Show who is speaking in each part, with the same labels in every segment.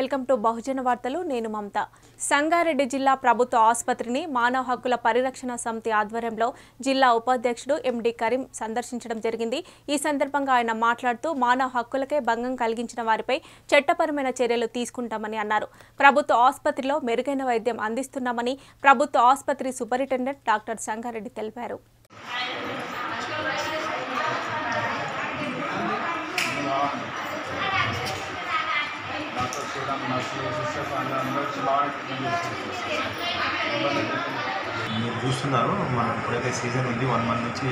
Speaker 1: Welcome to బహుజన వార్తలు నేను మమత సంగారెడ్డి జిల్లా ప్రభుత్వ ఆసుపత్రిని మానవ హక్కుల పరిరక్షణ సమితి ఆధ్వర్యంలో జిల్లా ఉపాధ్యక్షుడు ఎండి కరీం సందర్శించడం జరిగింది ఈ సందర్భంగా ఆయన మాట్లాడుతూ మానవ హక్కులకే భంగం కలిగించిన వారిపై చట్టపరమైన చర్యలు తీసుకుంటామని అన్నారు ప్రభుత్వ ఆసుపత్రిలో మెరుగైన వైద్యం అందిస్తున్నామని ప్రభుత్వ ఆసుపత్రి సూపరింటెండెంట్ డాక్టర్ సంగారెడ్డి తెలిపారు
Speaker 2: డాక్టర్ చూడడం నర్సులు సిస్టర్స్ అందరూ వచ్చి బాగా ట్రీట్మెంట్ చేస్తారు
Speaker 3: మీరు చూస్తున్నారు మనకు ఇప్పుడైతే సీజన్ ఉంది వన్ మంత్ నుంచి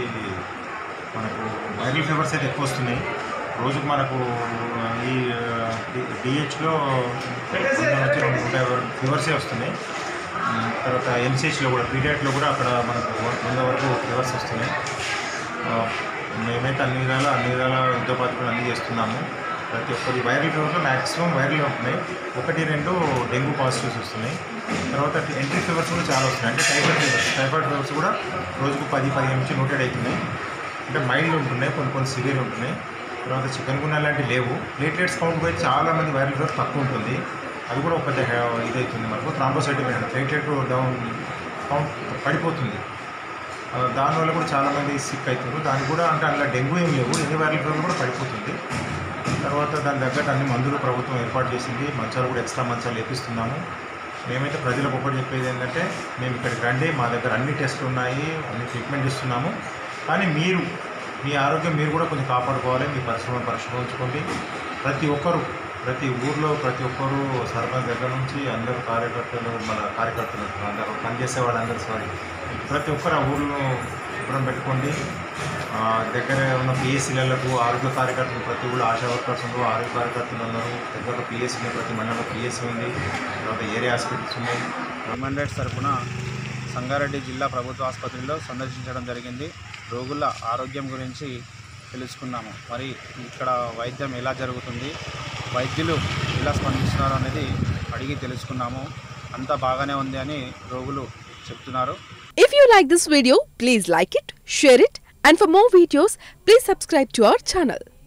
Speaker 3: మనకు వైరల్ ఫీవర్స్ అయితే ఎక్కువ వస్తున్నాయి రోజుకు మనకు ఈ డిహెచ్లో వచ్చి రెండు నూట యాభై ఫీవర్సే వస్తున్నాయి ఉమ్, తర్వాత ఎంసీహెచ్లో కూడా పీడియాట్లో కూడా అక్కడ మనకు వంద వరకు ఫీవర్స్ వస్తున్నాయి ఆ, మేమైతే అన్ని విధాలు అన్ని విధాల ఉద్యోగపాతులు అన్ని చేస్తున్నాము ప్రతి ఒక్కరి వైరల్ ఫీవర్లో మ్యాక్సిమం వైరల్ ఉంటున్నాయి ఒకటి రెండు డెంగ్యూ పాజిటివ్స్ వస్తున్నాయి తర్వాత ఎంట్రీ ఫీవర్స్ కూడా చాలా వస్తున్నాయి అంటే టైఫాయిడ్ ఫీవర్స్ టైఫాయిడ్ ఫీవర్స్ కూడా రోజుకు పది పదిహేను నుంచి నోటెడ్ అవుతున్నాయి అంటే మైల్డ్ ఉంటున్నాయి కొన్ని కొన్ని సివియర్ ఉంటున్నాయి తర్వాత చికెన్ గున్నా లాంటివి లేవు ప్లేట్లెట్స్ కౌంట్ పోయి చాలా మంది వైరల్ ఫీవర్ తక్కువ ఉంటుంది అది కూడా ఒక పెద్ద హే- ఇదవుతుంది మనకు థ్రాంబోసైటిక్ ప్లేట్లెట్ డౌన్ కౌంట్ పడిపోతుంది ఆ, దానివల్ల కూడా చాలామంది సిక్ అవుతున్నారు దానికి కూడా అంటే అందులో డెంగ్యూ ఏం లేవు ఎన్ని వైరల్ ఫీవర్ కూడా పడిపోతుంది తర్వాత దాని తగ్గట్టు అన్ని మందులు ప్రభుత్వం ఏర్పాటు చేసింది మంచాలు కూడా ఎక్స్ట్రా మంచాలు వేపిస్తున్నాము మేమైతే ప్రజలకు ఒకటి చెప్పేది ఏంటంటే మేము ఇక్కడికి రండి మా దగ్గర అన్ని టెస్టులు ఉన్నాయి అన్ని ట్రీట్మెంట్ ఇస్తున్నాము కానీ మీరు మీ ఆరోగ్యం మీరు కూడా కొంచెం కాపాడుకోవాలి మీ పరిశ్రమ పరిశ్రమ ఉంచుకోండి ప్రతి ఒక్కరు ప్రతి ఊర్లో ప్రతి ఒక్కరు సర్పంచ్ దగ్గర నుంచి అందరూ కార్యకర్తలు మన కార్యకర్తలు అందరూ పనిచేసే వాళ్ళందరూ సారీ ప్రతి ఒక్కరు ఆ ఊర్లో శుభ్రం పెట్టుకోండి ఆ, దగ్గర ఉన్న పిఎస్సీలకు ఆరోగ్య కార్యకర్తలు ప్రతి ఊళ్ళో ఆశా వర్కర్స్ ఉన్నారు ఆరోగ్య కార్యకర్తలు ఉన్నారు దగ్గర పిఎస్సీ ఉన్నాయి ప్రతి మండలంలో పిఎస్సీ ఉంది తర్వాత ఏరియా హాస్పిటల్స్ ఉన్నాయి
Speaker 2: హ్యూమన్ రైట్స్ తరఫున సంగారెడ్డి జిల్లా ప్రభుత్వ ఆసుపత్రిలో సందర్శించడం జరిగింది రోగుల ఆరోగ్యం గురించి తెలుసుకున్నాము మరి ఇక్కడ వైద్యం ఎలా జరుగుతుంది వైద్యులు ఎలా స్పందిస్తున్నారు అనేది అడిగి తెలుసుకున్నాము అంతా బాగానే ఉంది అని రోగులు చెప్తున్నారు
Speaker 4: If you like this video, please like it, share it, and for more videos, please subscribe to our channel.